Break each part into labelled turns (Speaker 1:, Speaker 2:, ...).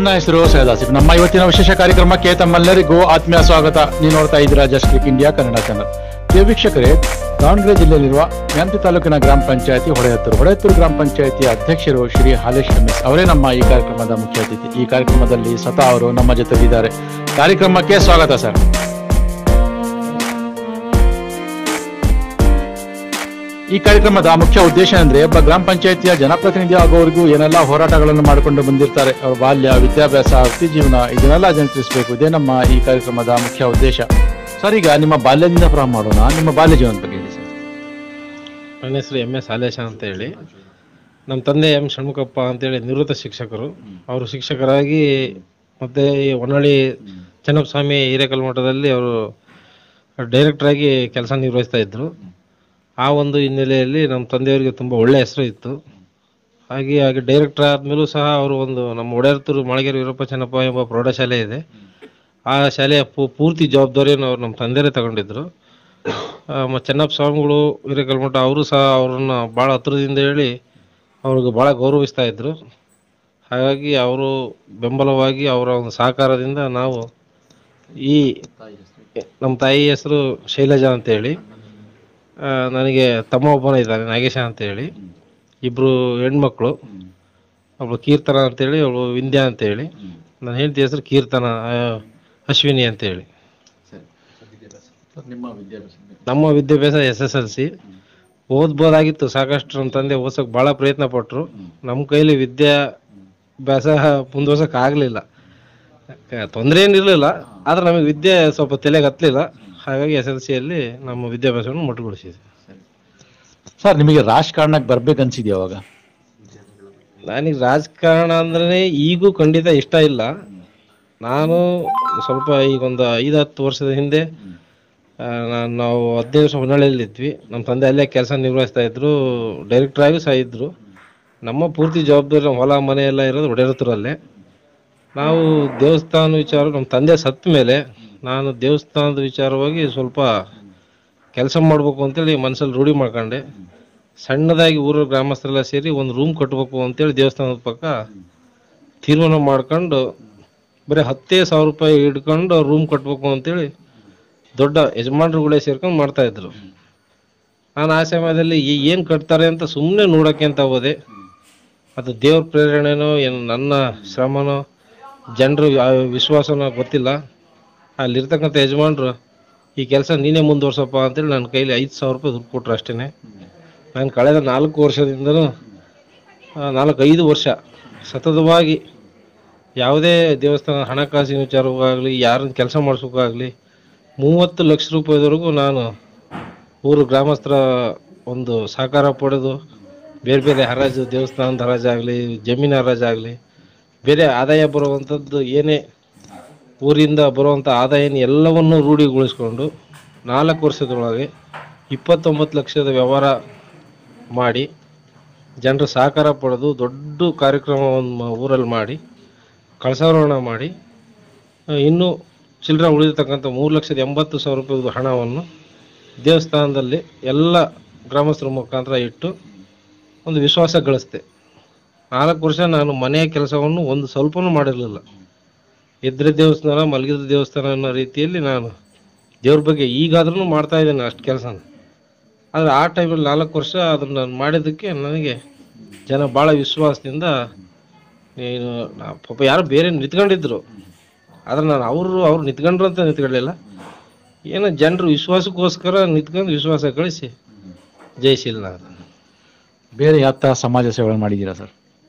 Speaker 1: ನನ್ನ ಹೆಸರು ಸೈಯದ್ ಆಸಿಫ್ ನಮ್ಮ ಇವತ್ತಿನ ವಿಶೇಷ ಕಾರ್ಯಕ್ರಮಕ್ಕೆ ತಮ್ಮೆಲ್ಲರಿಗೂ ಆತ್ಮೀಯ ಸ್ವಾಗತ ನೀವು ನೋಡ್ತಾ ಇದ್ದೀರಾ just click India Kannada channel ಪ್ರಿಯ ವೀಕ್ಷಕರೇ ದಾವಣಗೆರೆ ಜಿಲ್ಲೆಯಲ್ಲಿರುವ ಮ್ಯಾಂತಿ ತಾಲೂಕಿನ ಗ್ರಾಮ ಪಂಚಾಯತಿ ಹೊಳೆಯತ್ತೂರು ಹೊಳೆಯತ್ತೂರು ಗ್ರಾಮ ಪಂಚಾಯತಿಯ ಅಧ್ಯಕ್ಷರು ಶ್ರೀ ಹಾಲೇಶ್ ರಮೇಶ್ ಅವರೇ ನಮ್ಮ ಈ ಕಾರ್ಯಕ್ರಮದ ಮುಖ್ಯ ಅತಿಥಿ ಈ ಕಾರ್ಯಕ್ರಮದಲ್ಲಿ ಸ್ವತಃ ಅವರು ನಮ್ಮ ಜೊತೆಗಿದ್ದಾರೆ ಕಾರ್ಯಕ್ರಮಕ್ಕೆ ಸ್ವಾಗತ ಸರ್ ಈ ಕಾರ್ಯಕ್ರಮದ ಮುಖ್ಯ ಉದ್ದೇಶ ಅಂದ್ರೆ ಒಬ್ಬ ಗ್ರಾಮ ಪಂಚಾಯತಿಯ ಜನಪ್ರತಿನಿಧಿ ಆಗೋವರೆಗೂ ಏನೆಲ್ಲ ಹೋರಾಟಗಳನ್ನು ಮಾಡಿಕೊಂಡು ಬಂದಿರ್ತಾರೆ ಅವರ ಬಾಲ್ಯ ವಿದ್ಯಾಭ್ಯಾಸ ವೃತ್ತಿ ಜೀವನ ಇದನ್ನೆಲ್ಲ ಜನ ತಿಳಿಸಬೇಕು ಇದೇ ನಮ್ಮ ಈ ಕಾರ್ಯಕ್ರಮದ ಮುಖ್ಯ ಉದ್ದೇಶ ಸರ್ ಈಗ ನಿಮ್ಮ ಬಾಲ್ಯದಿಂದ ಪ್ರಾರಂಭ ಮಾಡೋಣ ನಿಮ್ಮ ಬಾಲ್ಯ ಜೀವನದ ಬಗ್ಗೆ ಹೇಳಿ ಸರ್
Speaker 2: ನನ್ನ ಹೆಸರು ಎಮ್ ಎಸ್ ಹಾಲೇಶ ಅಂತ ಹೇಳಿ ನಮ್ಮ ತಂದೆ ಎಂ ಷಣ್ಮುಖಪ್ಪ ಅಂತೇಳಿ ನಿವೃತ್ತ ಶಿಕ್ಷಕರು ಅವರು ಶಿಕ್ಷಕರಾಗಿ ಮತ್ತೆ ಈ ಹೊನ್ನಳ್ಳಿ ಚೆನ್ನಪ್ಪಸ್ವಾಮಿ ಹಿರೇಕಲ್ ಮಠದಲ್ಲಿ ಅವರು ಡೈರೆಕ್ಟರ್ ಆಗಿ ಕೆಲಸ ನಿರ್ವಹಿಸ್ತಾ ಇದ್ರು ಆ ಒಂದು ಹಿನ್ನೆಲೆಯಲ್ಲಿ ನಮ್ಮ ತಂದೆಯವರಿಗೆ ತುಂಬ ಒಳ್ಳೆಯ ಹೆಸರು ಇತ್ತು ಹಾಗೆ ಹಾಗೆ ಡೈರೆಕ್ಟರ್ ಆದಮೇಲೂ ಸಹ ಅವರು ಒಂದು ನಮ್ಮ ಒಡೆಯರ್ತೂರು ಮಾಳಗೆರೆ ವೀರಪ್ಪ ಚೆನ್ನಪ್ಪ ಎಂಬ ಪ್ರೌಢಶಾಲೆ ಇದೆ ಆ ಶಾಲೆಯ ಪೂ- ಪೂರ್ತಿ ಜವಾಬ್ದಾರಿಯನ್ನು ಅವರು ನಮ್ಮ ತಂದೆಯೇ ತಗೊಂಡಿದ್ರು ಮತ್ತು ಚೆನ್ನಪ್ಪ ಸ್ವಾಮಿಗಳು ಹಿರೇಕಲ್ಮಠ ಅವರು ಸಹ ಅವರನ್ನು ಭಾಳ ಹತ್ರದಿಂದ ಹೇಳಿ ಅವ್ರಿಗೆ ಭಾಳ ಗೌರವಿಸ್ತಾ ಇದ್ರು ಹಾಗಾಗಿ ಅವರು ಬೆಂಬಲವಾಗಿ ಅವರ ಒಂದು ಸಹಕಾರದಿಂದ ನಾವು ಈ ನಮ್ಮ ತಾಯಿ ಹೆಸರು ಶೈಲಜಾ ಅಂತೇಳಿ ಆ, ನನಗೆ ತಮ್ಮ ಒಬ್ಬನ ಇದ್ದಾನೆ ನಾಗೇಶ ಅಂತೇಳಿ ಇಬ್ಬರು ಹೆಣ್ಮಕ್ಳು ಒಬ್ಳು ಕೀರ್ತನ ಅಂತೇಳಿ ಅವಳು ವಿಂದ್ಯಾ ಅಂತೇಳಿ ನನ್ನ ಹೆಂಡತಿ ಹೆಸರು ಕೀರ್ತನ ಆ, ಅಶ್ವಿನಿ ಅಂತೇಳಿ
Speaker 1: ನಿಮ್ಮ ವಿದ್ಯಾಭ್ಯಾಸ
Speaker 2: ನಮ್ಮ ವಿದ್ಯಾಭ್ಯಾಸ ಎಸ್ ಎಸ್ ಎಲ್ ಸಿ ಓದ್ಬೋದಾಗಿತ್ತು ಸಾಕಷ್ಟು ನಮ್ಮ ತಂದೆ ಓದ್ಸೋಕೆ ಭಾಳ ಪ್ರಯತ್ನ ಪಟ್ಟರು ನಮ್ಮ ಕೈಲಿ ವಿದ್ಯಾಭ್ಯಾಸ ಮುಂದುವರ್ಸೋಕೆ ಆಗಲಿಲ್ಲ ತೊಂದರೆ ಏನಿರಲಿಲ್ಲ ಆದ್ರೆ ನಮಗೆ ವಿದ್ಯೆ ಸ್ವಲ್ಪ ತಲೆಗೆ ಹತ್ತಲಿಲ್ಲ ಹಾಗಾಗಿ ಎಸ್ ಎಲ್ ಸಿಯಲ್ಲಿ ನಮ್ಮ ವಿದ್ಯಾಭ್ಯಾಸವನ್ನು ಮೊಟ್ಟುಗೊಳಿಸಿದ್ವಿ
Speaker 1: ಸರ್ ನಿಮಗೆ ರಾಜಕಾರಣಕ್ಕೆ ಬರ್ಬೇಕನ್ಸಿದ್ಯಾ ಅವಾಗ
Speaker 2: ನನಗೆ ರಾಜಕಾರಣ ಅಂದ್ರೆ ಈಗೂ ಖಂಡಿತ ಇಷ್ಟ ಇಲ್ಲ ನಾನು ಸ್ವಲ್ಪ ಈಗ ಒಂದು ಐದು ಹತ್ತು ವರ್ಷದ ಹಿಂದೆ ಆ, ನಾನು ನಾವು ಹದಿನೈದು ವರ್ಷ ಹೊನ್ನಳ್ಳಿಯಲ್ಲಿ ಇದ್ವಿ ನಮ್ಮ ತಂದೆ ಅಲ್ಲೇ ಕೆಲಸ ನಿರ್ವಹಿಸ್ತಾ ಇದ್ರು ಡೈರೆಕ್ಟರ್ ಆಗಿ ಸಹ ಇದ್ರು ನಮ್ಮ ಪೂರ್ತಿ ಜವಾಬ್ದಾರಿ ನಮ್ಮ ಹೊಲ ಮನೆ ಎಲ್ಲ ಇರೋದು ಒಡೆಯರ್ತರಲ್ಲೇ ನಾವು ದೇವಸ್ಥಾನ ವಿಚಾರ ನಮ್ಮ ತಂದೆ ಸತ್ತ ಮೇಲೆ ನಾನು ದೇವಸ್ಥಾನದ ವಿಚಾರವಾಗಿ ಸ್ವಲ್ಪ ಕೆಲಸ ಮಾಡಬೇಕು ಅಂತೇಳಿ ಮನಸ್ಸಲ್ಲಿ ರೂಢಿ ಮಾಡ್ಕೊಂಡೆ ಸಣ್ಣದಾಗಿ ಊರ ಗ್ರಾಮಸ್ಥರೆಲ್ಲ ಸೇರಿ ಒಂದು ರೂಮ್ ಕಟ್ಟಬೇಕು ಅಂತೇಳಿ ದೇವಸ್ಥಾನದ ಪಕ್ಕ ತೀರ್ಮಾನ ಮಾಡ್ಕೊಂಡು ಬರೀ ಹತ್ತೇ ಸಾವಿರ ರೂಪಾಯಿ ಹಿಡ್ಕೊಂಡು ರೂಮ್ ಕಟ್ಟಬೇಕು ಅಂತೇಳಿ ದೊಡ್ಡ ಯಜಮಾನ್ರುಗಳೇ ಸೇರ್ಕೊಂಡು ಮಾಡ್ತಾ ಇದ್ರು ನಾನು ಆ ಸಮಯದಲ್ಲಿ ಈ- ಏನ್ ಕಟ್ತಾರೆ ಅಂತ ಸುಮ್ಮನೆ ನೋಡೋಕ್ಕೆ ಅಂತ ಹೋದೆ ಅದು ದೇವ್ರ ಪ್ರೇರಣೆನೋ ಏನು ನನ್ನ ಶ್ರಮನೋ ಜನರು ವಿಶ್ವಾಸನೋ ಗೊತ್ತಿಲ್ಲ ಅಲ್ಲಿರ್ತಕ್ಕಂಥ ಯಜಮಾನ್ರು ಈ ಕೆಲಸ ನೀನೇ ಮುಂದುವರ್ಸಪ್ಪ ಅಂತೇಳಿ ನನ್ನ ಕೈಲಿ ಐದು ಸಾವಿರ ರೂಪಾಯಿ ದುಡ್ಡು ಕೊಟ್ರು ಅಷ್ಟೇ ನಾನು ಕಳೆದ ನಾಲ್ಕು ವರ್ಷದಿಂದಲೂ ಆ, ನಾಲ್ಕು ಐದು ವರ್ಷ ಸತತವಾಗಿ ಯಾವುದೇ ದೇವಸ್ಥಾನ ಹಣಕಾಸಿನ ವಿಚಾರವಾಗಲಿ ಯಾರನ್ನ ಕೆಲಸ ಮಾಡಿಸೋಕ್ಕಾಗಲಿ ಮೂವತ್ತು ಲಕ್ಷ ರೂಪಾಯಿವರೆಗೂ ನಾನು ಊರು ಗ್ರಾಮಸ್ಥರ ಒಂದು ಸಹಕಾರ ಪಡೆದು ಬೇರೆ ಬೇರೆ ಹರಾಜು ದೇವಸ್ಥಾನದ ಹರಾಜಾಗಲಿ ಜಮೀನು ಹರಾಜಾಗಲಿ ಬೇರೆ ಆದಾಯ ಬರುವಂಥದ್ದು ಏನೇ ಊರಿಂದ ಬರುವಂಥ ಆದಾಯನ ಎಲ್ಲವನ್ನೂ ರೂಢಿಗೊಳಿಸ್ಕೊಂಡು ನಾಲ್ಕು ವರ್ಷದೊಳಗೆ ಇಪ್ಪತ್ತೊಂಬತ್ತು ಲಕ್ಷದ ವ್ಯವಹಾರ ಮಾಡಿ ಜನರ ಸಹಕಾರ ಪಡೆದು ದೊಡ್ಡ ಕಾರ್ಯಕ್ರಮವನ್ನು ಊರಲ್ಲಿ ಮಾಡಿ ಕಳಸಾರೋಹಣ ಮಾಡಿ ಆ, ಇನ್ನೂ ಚಿಲ್ಲರೆ ಉಳಿದಿರ್ತಕ್ಕಂಥ ಮೂರು ಲಕ್ಷದ ಎಂಬತ್ತು ಸಾವಿರ ರೂಪಾಯಿ ಹಣವನ್ನು ದೇವಸ್ಥಾನದಲ್ಲಿ ಎಲ್ಲ ಗ್ರಾಮಸ್ಥರ ಮುಖಾಂತರ ಇಟ್ಟು ಒಂದು ವಿಶ್ವಾಸ ಗಳಿಸ್ದೆ ನಾಲ್ಕು ವರ್ಷ ನಾನು ಮನೆಯ ಕೆಲಸವನ್ನು ಒಂದು ಸ್ವಲ್ಪನೂ ಮಾಡಿರಲಿಲ್ಲ ಇದ್ರೆ ದೇವಸ್ಥಾನ ಮಲಗಿದ ದೇವಸ್ಥಾನ ಅನ್ನೋ ರೀತಿಯಲ್ಲಿ ನಾನು ದೇವ್ರ ಬಗ್ಗೆ ಈಗಾದ್ರೂ ಮಾಡ್ತಾ ಇದ್ದೇನೆ ಅಷ್ಟು ಕೆಲಸನ ಆದರೆ ಆ ಟೈಮಲ್ಲಿ ನಾಲ್ಕು ವರ್ಷ ಅದನ್ನು ನಾನು ಮಾಡಿದ್ದಕ್ಕೆ ನನಗೆ ಜನ ಭಾಳ ವಿಶ್ವಾಸದಿಂದ ನೀನು ನಾ- ಪಾಪ ಯಾರು ಬೇರೆ ನಿಂತ್ಕೊಂಡಿದ್ರು ಆದ್ರೆ ನಾನು ಅವರು ಅವ್ರು ನಿಂತ್ಕೊಂಡ್ರು ಅಂತ ನಿಂತ್ಕೊಳ್ಳಿಲ್ಲ ಏನೋ ಜನರು ವಿಶ್ವಾಸಕ್ಕೋಸ್ಕರ ನಿಂತ್ಕೊಂಡು ವಿಶ್ವಾಸ ಕಳಿಸಿ ಜಯಿಸಿಲ್ಲ ನಾನು
Speaker 1: ಬೇರೆ ಯಾವ ಸಮಾಜ ಸೇವೆ ಮಾಡಿದ್ದೀರಾ ಸರ್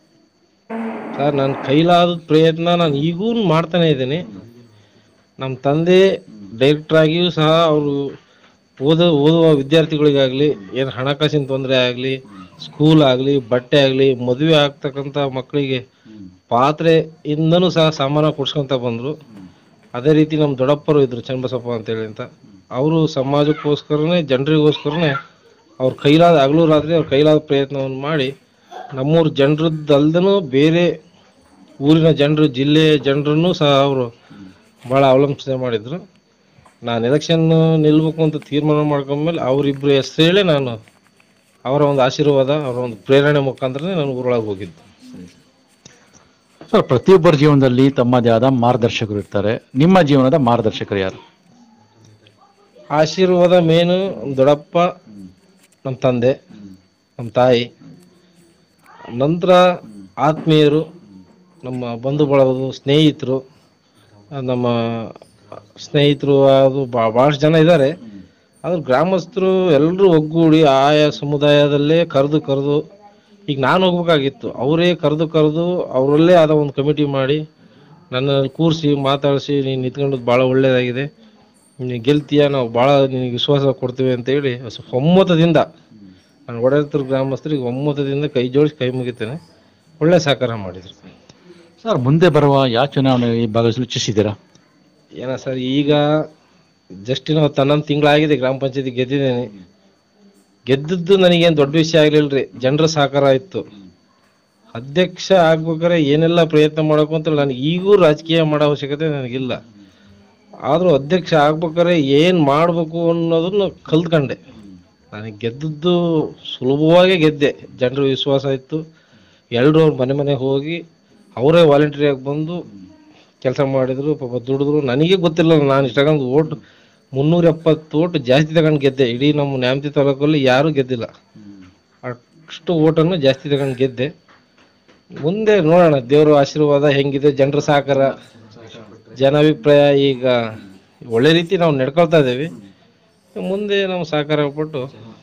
Speaker 2: ಸರ್ ನನ್ನ ಕೈಲಾದ ಪ್ರಯತ್ನ ನಾನು ಈಗೂ ಮಾಡ್ತಾನೆ ಇದ್ದೀನಿ ನಮ್ಮ ತಂದೆ ಡೈರೆಕ್ಟರ್ ಆಗಿಯೂ ಸಹ ಅವರು ಓದೋ ಓದುವ ವಿದ್ಯಾರ್ಥಿಗಳಿಗಾಗಲಿ ಏನು ಹಣಕಾಸಿನ ತೊಂದರೆ ಆಗಲಿ ಸ್ಕೂಲ್ ಆಗಲಿ ಬಟ್ಟೆ ಆಗಲಿ ಮದುವೆ ಆಗ್ತಕ್ಕಂಥ ಮಕ್ಕಳಿಗೆ ಪಾತ್ರೆಯಿಂದನೂ ಸಹ ಸಾಮಾನು ಕೊಡ್ಸ್ಕೊಂತ ಬಂದರು ಅದೇ ರೀತಿ ನಮ್ಮ ದೊಡ್ಡಪ್ಪರು ಇದ್ರು ಚನ್ನಬಸಪ್ಪ ಅಂತೇಳಿ ಅಂತ ಅವರು ಸಮಾಜಕ್ಕೋಸ್ಕರನೇ ಜನರಿಗೋಸ್ಕರನೇ ಅವ್ರ ಕೈಲಾದ ಹಗಲು ರಾತ್ರಿ ಅವ್ರ ಕೈಲಾದ ಪ್ರಯತ್ನವನ್ನು ಮಾಡಿ ನಮ್ಮೂರು ಜನರದ್ದಲ್ದನೂ ಬೇರೆ ಊರಿನ ಜನರು ಜಿಲ್ಲೆಯ ಜನರನ್ನು ಸಹ ಅವರು ಭಾಳ ಅವಲಂಬನೆ ಮಾಡಿದರು ನಾನು ಎಲೆಕ್ಷನ್ ನಿಲ್ಬೇಕು ಅಂತ ತೀರ್ಮಾನ ಮಾಡ್ಕೊಂಡ್ಮೇಲೆ ಅವರಿಬ್ಬರು ಹೆಸರು ಹೇಳಿ ನಾನು ಅವರ ಒಂದು ಆಶೀರ್ವಾದ ಅವರ ಒಂದು ಪ್ರೇರಣೆ ಮುಖಾಂತರನೇ ನಾನು ಊರೊಳಗೆ ಹೋಗಿದ್ದು
Speaker 1: ಸರ್ ಪ್ರತಿಯೊಬ್ಬರ ಜೀವನದಲ್ಲಿ ತಮ್ಮದೇ ಆದ ಮಾರ್ಗದರ್ಶಕರು ಇರ್ತಾರೆ ನಿಮ್ಮ ಜೀವನದ ಮಾರ್ಗದರ್ಶಕರು ಯಾರು
Speaker 2: ಆಶೀರ್ವಾದ ಮೇನು ನಮ್ಮ ದೊಡ್ಡಪ್ಪ ನಮ್ಮ ತಂದೆ ನಮ್ಮ ತಾಯಿ ನಂತರ ಆತ್ಮೀಯರು ನಮ್ಮ ಬಂಧು ಬಳಗದು ಸ್ನೇಹಿತರು ಆ, ನಮ್ಮ ಸ್ನೇಹಿತರು ಅದು ಬಾ- ಭಾಳಷ್ಟು ಜನ ಇದ್ದಾರೆ ಆದ್ರೆ ಗ್ರಾಮಸ್ಥರು ಎಲ್ಲರೂ ಒಗ್ಗೂಡಿ ಆಯಾ ಸಮುದಾಯದಲ್ಲೇ ಕರೆದು ಕರೆದು ಈಗ ನಾನು ಹೋಗ್ಬೇಕಾಗಿತ್ತು ಅವರೇ ಕರೆದು ಕರೆದು ಅವರಲ್ಲೇ ಆದ ಒಂದು ಕಮಿಟಿ ಮಾಡಿ ನನ್ನ ಕೂರಿಸಿ ಮಾತಾಡಿಸಿ ನೀನು ನಿಂತ್ಕೊಂಡದ್ದು ಭಾಳ ಒಳ್ಳೆಯದಾಗಿದೆ ನೀನು ಗೆಲ್ತೀಯ ನಾವು ಭಾಳ ನಿನಗೆ ವಿಶ್ವಾಸ ಕೊಡ್ತೀವಿ ಅಂತೇಳಿ ಸ್ವಲ್ಪ ಒಮ್ಮತದಿಂದ ನಾನು ಒಡೆಯತ್ರ ಗ್ರಾಮಸ್ಥರಿಗೆ ಒಮ್ಮತದಿಂದ ಕೈ ಜೋಡಿಸಿ ಕೈ ಮುಗಿತೇನೆ ಒಳ್ಳೆ ಸಹಕಾರ ಮಾಡಿದರು
Speaker 1: ಸರ್ ಮುಂದೆ ಬರುವ ಯಾವ ಚುನಾವಣೆಗೆ ಭಾಗವಹಿಸಲು ಇಚ್ಛಿಸಿದ್ದೀರಾ
Speaker 2: ಏನ ಸರ್ ಈಗ ಜಸ್ಟ್ ನಾವು ಹನ್ನೊಂದು ತಿಂಗಳಾಗಿದೆ ಗ್ರಾಮ ಪಂಚಾಯತಿ ಗೆದ್ದಿದ್ದೇನೆ ಗೆದ್ದದ್ದು ನನಗೇನು ದೊಡ್ಡ ವಿಷಯ ಆಗಲಿಲ್ಲ ರೀ ಜನರ ಸಹಕಾರ ಇತ್ತು ಅಧ್ಯಕ್ಷ ಆಗ್ಬೇಕಾದ್ರೆ ಏನೆಲ್ಲ ಪ್ರಯತ್ನ ಮಾಡಬೇಕು ಅಂತ ನನಗೆ ಈಗೂ ರಾಜಕೀಯ ಮಾಡೋ ಅವಶ್ಯಕತೆ ನನಗಿಲ್ಲ ಆದರೂ ಅಧ್ಯಕ್ಷ ಆಗ್ಬೇಕಾದ್ರೆ ಏನು ಮಾಡಬೇಕು ಅನ್ನೋದನ್ನ ಕಲ್ತ್ಕೊಂಡೆ ನನಗೆ ಗೆದ್ದದ್ದು ಸುಲಭವಾಗಿ ಗೆದ್ದೆ ಜನರ ವಿಶ್ವಾಸ ಇತ್ತು ಎಲ್ಲರೂ ಅವ್ರ ಮನೆ ಮನೆ ಹೋಗಿ ಅವರೇ ವಾಲಂಟಿಯರ್ ಬಂದು ಕೆಲಸ ಮಾಡಿದ್ರು ಪಾಪ ದುಡಿದ್ರು ನನಗೆ ಗೊತ್ತಿಲ್ಲ ನಾನು ಇಷ್ಟೊಂದು ಓಟ್ ಮುನ್ನೂರ ಎಪ್ಪತ್ತು ಓಟ್ ಜಾಸ್ತಿ ತಗೊಂಡು ಗೆದ್ದೆ ಇಡೀ ನಮ್ಮ ನ್ಯಾಮತಿ ತಾಲೂಕಲ್ಲಿ ಯಾರೂ ಗೆದ್ದಿಲ್ಲ ಅಷ್ಟು ಓಟನ್ನು ಜಾಸ್ತಿ ತಗೊಂಡು ಗೆದ್ದೆ ಮುಂದೆ ನೋಡೋಣ ದೇವರ ಆಶೀರ್ವಾದ ಹೆಂಗಿದೆ ಜನರ ಸಹಕಾರ ಜನಾಭಿಪ್ರಾಯ ಈಗ ಒಳ್ಳೆ ರೀತಿ ನಾವು ನಡ್ಕೊಳ್ತಾ ಇದ್ದೀವಿ ಮುಂದೆ ನಾವು ಸಹಕಾರ ಕೊಟ್ಟು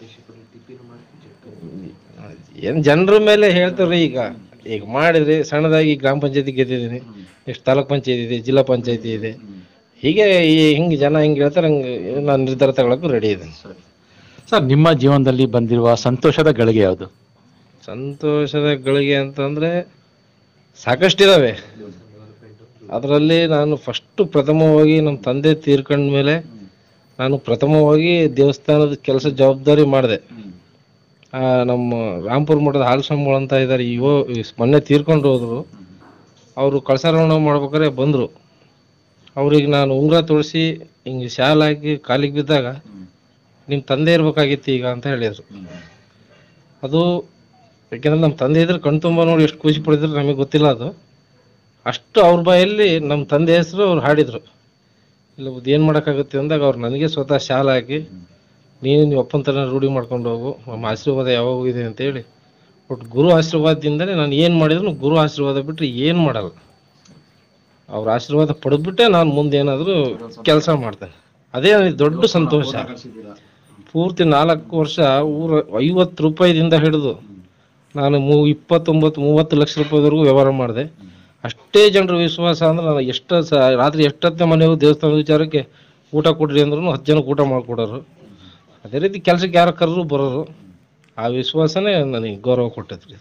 Speaker 2: ಏನು ಜನರ ಮೇಲೆ ಹೇಳ್ತಾರೆ ಈಗ ಈಗ ಮಾಡಿದ್ರೆ ಸಣ್ಣದಾಗಿ ಗ್ರಾಮ ಪಂಚಾಯತಿ ಗೆದ್ದಿದ್ದೀನಿ ಎಷ್ಟು ತಾಲೂಕ್ ಪಂಚಾಯತಿ ಇದೆ ಜಿಲ್ಲಾ ಪಂಚಾಯತಿ ಇದೆ ಹೀಗೆ ಈ ಹಿಂಗೆ ಜನ ಹಿಂಗೆ ಹೇಳ್ತಾರೆ ಹಂಗೆ ನಾನು ನಿರ್ಧಾರ ತಗೊಳಕ್ಕೂ ರೆಡಿ ಇದ್ದೀನಿ
Speaker 1: ಸರ್ ನಿಮ್ಮ ಜೀವನದಲ್ಲಿ ಬಂದಿರುವ ಸಂತೋಷದ ಗಳಿಗೆ ಯಾವುದು
Speaker 2: ಸಂತೋಷದ ಗಳಿಗೆ ಅಂತಂದ್ರೆ ಸಾಕಷ್ಟಿದಾವೆ ಅದರಲ್ಲಿ ನಾನು ಫಸ್ಟ್ ಪ್ರಥಮವಾಗಿ ನಮ್ಮ ತಂದೆ ತೀರ್ಕೊಂಡ ಮೇಲೆ ನಾನು ಪ್ರಥಮವಾಗಿ ದೇವಸ್ಥಾನದ ಕೆಲಸ ಜವಾಬ್ದಾರಿ ಮಾಡಿದೆ ನಮ್ಮ ರಾಂಪುರ ಮಠದ ಹಾಲಸ್ವಾಮಿಗಳು ಅಂತ ಇದ್ದಾರೆ ಇವ ಇಸ್- ಮೊನ್ನೆ ತೀರ್ಕೊಂಡು ಹೋದ್ರು ಅವರು ಕಳಸಾರೋಹಣ ಮಾಡ್ಬೇಕಾದ್ರೆ ಬಂದರು ಅವ್ರಿಗೆ ನಾನು ಉಂಗುರ ತೋರಿಸಿ ಹಿಂಗೆ ಶಾಲ್ ಹಾಕಿ ಕಾಲಿಗೆ ಬಿದ್ದಾಗ ನಿಮ್ಮ ತಂದೆ ಇರ್ಬೇಕಾಗಿತ್ತು ಈಗ ಅಂತ ಹೇಳಿದರು ಅದು ಯಾಕೆಂದ್ರೆ ನಮ್ಮ ತಂದೆ ಇದ್ರೆ ಕಣ್ ತುಂಬ ನೋಡಿ ಎಷ್ಟು ಖುಷಿ ಪಡಿದ್ರು ನಮಗೆ ಗೊತ್ತಿಲ್ಲ ಅದು ಅಷ್ಟು ಅವ್ರ ಬಾಯಲ್ಲಿ ನಮ್ಮ ತಂದೆ ಹೆಸರು ಅವ್ರು ಹಾಡಿದ್ರು ಇಲ್ಲ ಬುದ್ಧಿ ಏನು ಮಾಡೋಕ್ಕಾಗುತ್ತೆ ಅಂದಾಗ ಅವ್ರು ನನಗೆ ಸ್ವತಃ ಶಾಲೆ ಹಾಕಿ ನೀನು ನೀವು ಅಪ್ಪನ ಥರ ರೂಢಿ ಮಾಡ್ಕೊಂಡು ಹೋಗು ನಮ್ಮ ಆಶೀರ್ವಾದ ಯಾವಾಗೂ ಇದೆ ಅಂತೇಳಿ ಒಟ್ಟು ಗುರು ಆಶೀರ್ವಾದದಿಂದಲೇ ನಾನು ಏನು ಮಾಡಿದ್ರು ಗುರು ಆಶೀರ್ವಾದ ಬಿಟ್ಟರೆ ಏನು ಮಾಡಲ್ಲ ಅವ್ರ ಆಶೀರ್ವಾದ ಪಡೆದ್ಬಿಟ್ಟೆ ನಾನು ಮುಂದೆ ಏನಾದರೂ ಕೆಲಸ ಮಾಡ್ತೇನೆ ಅದೇ ನನಗೆ ದೊಡ್ಡ ಸಂತೋಷ ಪೂರ್ತಿ ನಾಲ್ಕು ವರ್ಷ ಊರ ಐವತ್ತು ರೂಪಾಯಿದಿಂದ ಹಿಡಿದು ನಾನು ಮೂ ಇಪ್ಪತ್ತೊಂಬತ್ತು ಮೂವತ್ತು ಲಕ್ಷ ರೂಪಾಯಿವರೆಗೂ ವ್ಯವಹಾರ ಮಾಡಿದೆ ಅಷ್ಟೇ ಜನರ ವಿಶ್ವಾಸ ಅಂದ್ರೆ ನಾನು ಎಷ್ಟು ಸ ರಾತ್ರಿ ಎಷ್ಟೊತ್ತನೇ ಮನೆಯವರು ದೇವಸ್ಥಾನದ ವಿಚಾರಕ್ಕೆ ಊಟ ಕೊಡ್ರಿ ಅಂದ್ರೂ ಹತ್ತು ಜನಕ್ಕೆ ಊಟ ಮಾಡಿಕೊಡೋರು ಅದೇ ರೀತಿ ಕೆಲಸಕ್ಕೆ ಯಾರು ಕರೆದ್ರು ಬರೋರು ಆ ವಿಶ್ವಾಸನೇ ನನಗೆ ಗೌರವ ಕೊಟ್ಟೈತ್ರಿ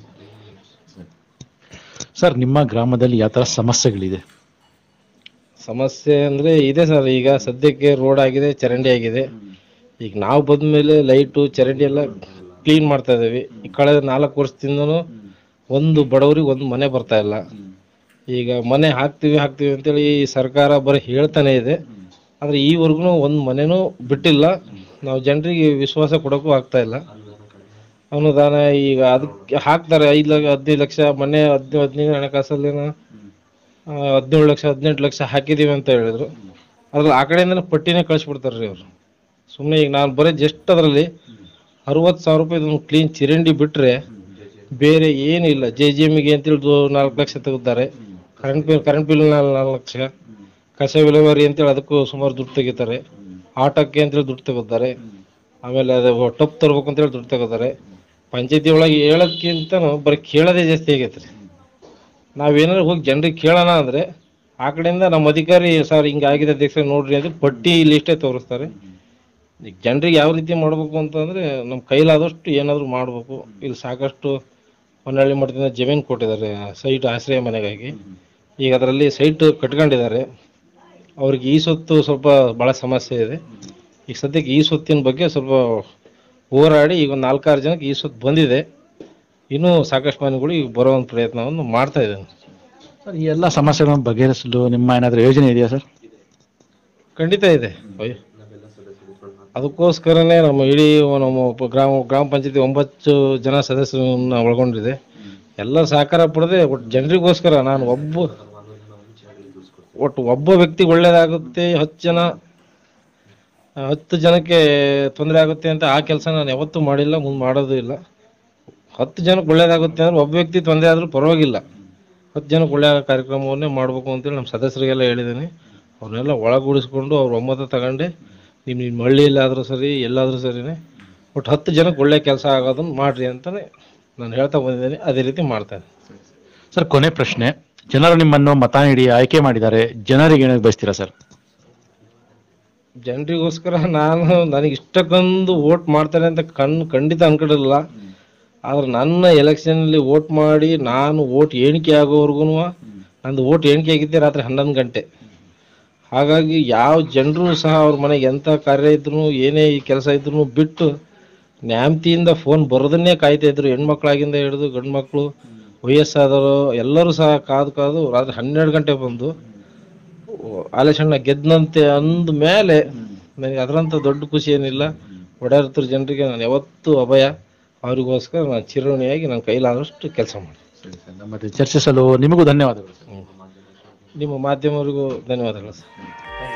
Speaker 1: ಸರ್ ನಿಮ್ಮ ಗ್ರಾಮದಲ್ಲಿ ಯಾವ ಥರ ಸಮಸ್ಯೆಗಳಿದೆ
Speaker 2: ಸಮಸ್ಯೆ ಅಂದರೆ ಇದೆ ಸರ್ ಈಗ ಸದ್ಯಕ್ಕೆ ರೋಡ್ ಆಗಿದೆ ಚರಂಡಿ ಆಗಿದೆ ಈಗ ನಾವು ಬಂದ್ಮೇಲೆ ಲೈಟು ಚರಂಡಿ ಎಲ್ಲ ಕ್ಲೀನ್ ಮಾಡ್ತಾ ಇದ್ದೀವಿ ಈ ಕಳೆದ ನಾಲ್ಕು ವರ್ಷದಿಂದನೂ ಒಂದು ಬಡವರಿಗೆ ಒಂದು ಮನೆ ಬರ್ತಾ ಇಲ್ಲ ಈಗ ಮನೆ ಹಾಕ್ತೀವಿ ಹಾಕ್ತೀವಿ ಅಂತೇಳಿ ಈ ಸರ್ಕಾರ ಬರೀ ಹೇಳ್ತಾನೆ ಇದೆ ಆದರೆ ಈವರೆಗೂ ಒಂದು ಮನೆನೂ ಬಿಟ್ಟಿಲ್ಲ ನಾವು ಜನರಿಗೆ ವಿಶ್ವಾಸ ಕೊಡೋಕ್ಕೂ ಆಗ್ತಾ ಇಲ್ಲ ಅನುದಾನ ಈಗ ಅದಕ್ಕೆ ಹಾಕ್ತಾರೆ ಐದು ಲಕ್ಷ ಹದಿನೈದು ಲಕ್ಷ ಮನೆ ಹದಿನೈದು ಹದಿನೈದು ಹಣಕಾಸಲ್ಲೇನೋ ಆ, ಹದಿನೇಳು ಲಕ್ಷ ಹದಿನೆಂಟು ಲಕ್ಷ ಹಾಕಿದೀವಿ ಅಂತ ಹೇಳಿದ್ರು ಅದ್ರಲ್ಲಿ ಆ ಕಡೆಯಿಂದ ಪಟ್ಟಿನೇ ಕಳಿಸ್ಬಿಡ್ತಾರೆ ರೀ ಅವರು ಸುಮ್ಮನೆ ಈಗ ನಾನು ಬರೀ ಜಸ್ಟ್ ಅದರಲ್ಲಿ ಅರವತ್ತು ಸಾವಿರ ರೂಪಾಯಿ ಕ್ಲೀನ್ ಚಿರಂಡಿ ಬಿಟ್ಟರೆ ಬೇರೆ ಏನಿಲ್ಲ ಜೆ ಜಿ ಎಮ್ಗೆ ಅಂತೇಳಿ ದೊ- ನಾಲ್ಕು ಲಕ್ಷ ತೆಗಿದ್ದಾರೆ ಕರೆಂಟ್ ಬಿಲ್ ಕರೆಂಟ್ ಬಿಲ್ ನಾಲ್ಕು ಲಕ್ಷ ಕಸ ವಿಲೇವಾರಿ ಅಂತೇಳಿ ಅದಕ್ಕೂ ಸುಮಾರು ದುಡ್ಡು ತೆಗಿತಾರೆ ಆಟೋಕ್ಕೆ ಅಂತೇಳಿ ದುಡ್ಡು ತೆಗಿತಾರೆ ಆಮೇಲೆ ಅದು ಟಪ್ ತರ್ಬೇಕು ಅಂತೇಳಿ ದುಡ್ಡು ತೆಗಿತಾರೆ ಪಂಚಾಯತಿ ಒಳಗೆ ಹೇಳೋದ್ಕಿಂತ ಬರೀ ಕೇಳೋದೇ ಜಾಸ್ತಿ ಆಗೈತೆ ರೀ ನಾವೇನಾದ್ರು ಹೋಗಿ ಜನರಿಗೆ ಕೇಳೋಣ ಅಂದರೆ ಆ ಕಡೆಯಿಂದ ನಮ್ಮ ಅಧಿಕಾರಿ ಸರ್ ಹಿಂಗೆ ಆಗಿದೆ ಅಧ್ಯಕ್ಷ ನೋಡ್ರಿ ಅಂತ ಪಟ್ಟಿ ಲಿಸ್ಟೇ ತೋರಿಸ್ತಾರೆ ಈಗ ಜನರಿಗೆ ಯಾವ ರೀತಿ ಮಾಡಬೇಕು ಅಂತಂದರೆ ನಮ್ಮ ಕೈಲಾದಷ್ಟು ಏನಾದರೂ ಮಾಡಬೇಕು ಇಲ್ಲಿ ಸಾಕಷ್ಟು ಹೊನ್ನಳ್ಳಿ ಮಠದಿಂದ ಜಮೀನು ಕೊಟ್ಟಿದ್ದಾರೆ ಸೈಟ್ ಆಶ್ರಯ ಮನೆಗಾಗಿ ಈಗ ಅದರಲ್ಲಿ ಸೈಟ್ ಕಟ್ಕೊಂಡಿದ್ದಾರೆ ಅವ್ರಿಗೆ ಈ ಸೊತ್ತು ಸ್ವಲ್ಪ ಭಾಳ ಸಮಸ್ಯೆ ಇದೆ ಈಗ ಸದ್ಯಕ್ಕೆ ಈ ಸೊತ್ತಿನ ಬಗ್ಗೆ ಸ್ವಲ್ಪ ಹೋರಾಡಿ ಈಗ ಒಂದು ನಾಲ್ಕಾರು ಜನಕ್ಕೆ ಈ ಸೊತ್ತು ಬಂದಿದೆ ಇನ್ನೂ ಸಾಕಷ್ಟು ಮನೆಗಳು ಈಗ ಬರೋ ಒಂದು ಪ್ರಯತ್ನವನ್ನು ಮಾಡ್ತಾ ಇದ್ದೇನೆ
Speaker 1: ಸರ್ ಈ ಎಲ್ಲ ಸಮಸ್ಯೆಗಳನ್ನು ಬಗೆಹರಿಸಲು ನಿಮ್ಮ ಏನಾದರೂ ಯೋಜನೆ ಇದೆಯಾ ಸರ್
Speaker 2: ಖಂಡಿತ ಇದೆ ಅಯ್ಯೋ ಅದಕ್ಕೋಸ್ಕರನೇ ನಮ್ಮ ಇಡೀ ನಮ್ಮ ಉಪ- ಗ್ರಾಮ ಗ್ರಾಮ ಪಂಚಾಯತಿ ಒಂಬತ್ತು ಜನ ಸದಸ್ಯರನ್ನ ಒಳಗೊಂಡಿದೆ ಎಲ್ಲ ಸಹಕಾರ ಪಡೆದೆ ಒಟ್ಟು ಜನರಿಗೋಸ್ಕರ ನಾನು ಒಬ್ಬ ಒಟ್ಟು ಒಬ್ಬ ವ್ಯಕ್ತಿಗೆ ಒಳ್ಳೇದಾಗುತ್ತೆ ಹತ್ತು ಜನ ಆ, ಹತ್ತು ಜನಕ್ಕೆ ತೊಂದರೆ ಆಗುತ್ತೆ ಅಂತ ಆ ಕೆಲಸ ನಾನು ಯಾವತ್ತೂ ಮಾಡಿಲ್ಲ ಮುಂದೆ ಮಾಡೋದು ಇಲ್ಲ ಹತ್ತು ಜನಕ್ಕೆ ಒಳ್ಳೇದಾಗುತ್ತೆ ಅಂದ್ರೆ ಒಬ್ಬ ವ್ಯಕ್ತಿ ತೊಂದರೆ ಆದರೂ ಪರವಾಗಿಲ್ಲ ಹತ್ತು ಜನಕ್ಕೆ ಒಳ್ಳೆಯ ಕಾರ್ಯಕ್ರಮವನ್ನೇ ಮಾಡಬೇಕು ಅಂತೇಳಿ ನಮ್ಮ ಸದಸ್ಯರಿಗೆಲ್ಲ ಹೇಳಿದ್ದೀನಿ ಅವ್ರನ್ನೆಲ್ಲ ಒಳಗೂಡಿಸ್ಕೊಂಡು ಅವ್ರ ಒಮ್ಮತ ತಗೊಂಡು ನಿಮ್ಮ ನಿಮ್ಮ ಹಳ್ಳಿಯಲ್ಲಾದರೂ ಸರಿ ಎಲ್ಲಾದರೂ ಸರಿನೇ ಒಟ್ಟು ಹತ್ತು ಜನಕ್ಕೆ ಒಳ್ಳೆ ಕೆಲಸ ಆಗೋದನ್ನು ಮಾಡಿರಿ ಅಂತಲೇ ನಾನು ಹೇಳ್ತಾ ಬಂದಿದ್ದೀನಿ ಅದೇ ರೀತಿ ಮಾಡ್ತೇನೆ
Speaker 1: ಸರ್ ಕೊನೆ ಪ್ರಶ್ನೆ ಜನರು ನಿಮ್ಮನ್ನು ಮತ ನೀಡಿ ಆಯ್ಕೆ ಮಾಡಿದ್ದಾರೆ ಜನರಿಗೆ ಏನಕ್ಕೆ ಬಯಸ್ತೀರಾ ಸರ್
Speaker 2: ಜನರಿಗೋಸ್ಕರ ನಾನು ನನಗೆ ಇಷ್ಟಕ್ಕೊಂದು ವೋಟ್ ಮಾಡ್ತಾರೆ ಅಂತ ಕಣ್ ಖಂಡಿತ ಅನ್ಕೊಂಡಿರಲಿಲ್ಲ ಆದ್ರೆ ನನ್ನ ಎಲೆಕ್ಷನಲ್ಲಿ ವೋಟ್ ಮಾಡಿ ನಾನು ವೋಟ್ ಎಣಿಕೆ ಆಗೋವರೆಗೂ ನಂದು ವೋಟ್ ಎಣಿಕೆ ಆಗಿದ್ದೆ ರಾತ್ರಿ ಹನ್ನೊಂದು ಗಂಟೆ ಹಾಗಾಗಿ ಯಾವ ಜನರು ಸಹ ಅವ್ರ ಮನೆಗೆ ಎಂಥ ಕಾರ್ಯ ಇದ್ರು ಏನೇ ಈ ಕೆಲಸ ಇದ್ರು ಬಿಟ್ಟು ನ್ಯಾಮ್ತಿಯಿಂದ ಫೋನ್ ಬರೋದನ್ನೇ ಕಾಯ್ತಾ ಇದ್ರು ಹೆಣ್ಮಕ್ಳಾಗಿಂದ ಹಿಡಿದು ಗಂಡು ಮಕ್ಕಳು ವಯಸ್ಸಾದವರು ಎಲ್ಲರೂ ಸಹ ಕಾದು ಕಾದು ರಾತ್ರಿ ಹನ್ನೆರಡು ಗಂಟೆ ಬಂದು ಆಲೇಶಣ್ಣ ಗೆದ್ದಂತೆ ಅಂದ ಮೇಲೆ ನನಗೆ ಅದರಂಥ ದೊಡ್ಡ ಖುಷಿ ಏನಿಲ್ಲ ಓಡಾಡ್ತಿರೋ ಜನರಿಗೆ ನಾನು ಯಾವತ್ತೂ ಅಭಯ ಅವರಿಗೋಸ್ಕರ ನಾನು ಚಿರಋಣಿಯಾಗಿ ನನ್ನ ಕೈಲಾದಷ್ಟು ಕೆಲಸ ಮಾಡಿ
Speaker 1: ಮತ್ತೆ ಚರ್ಚಿಸಲು ನಿಮಗೂ ಧನ್ಯವಾದಗಳು ಸರ್
Speaker 2: ನಿಮ್ಮ ಮಾಧ್ಯಮರಿಗೂ ಧನ್ಯವಾದಗಳು ಸರ್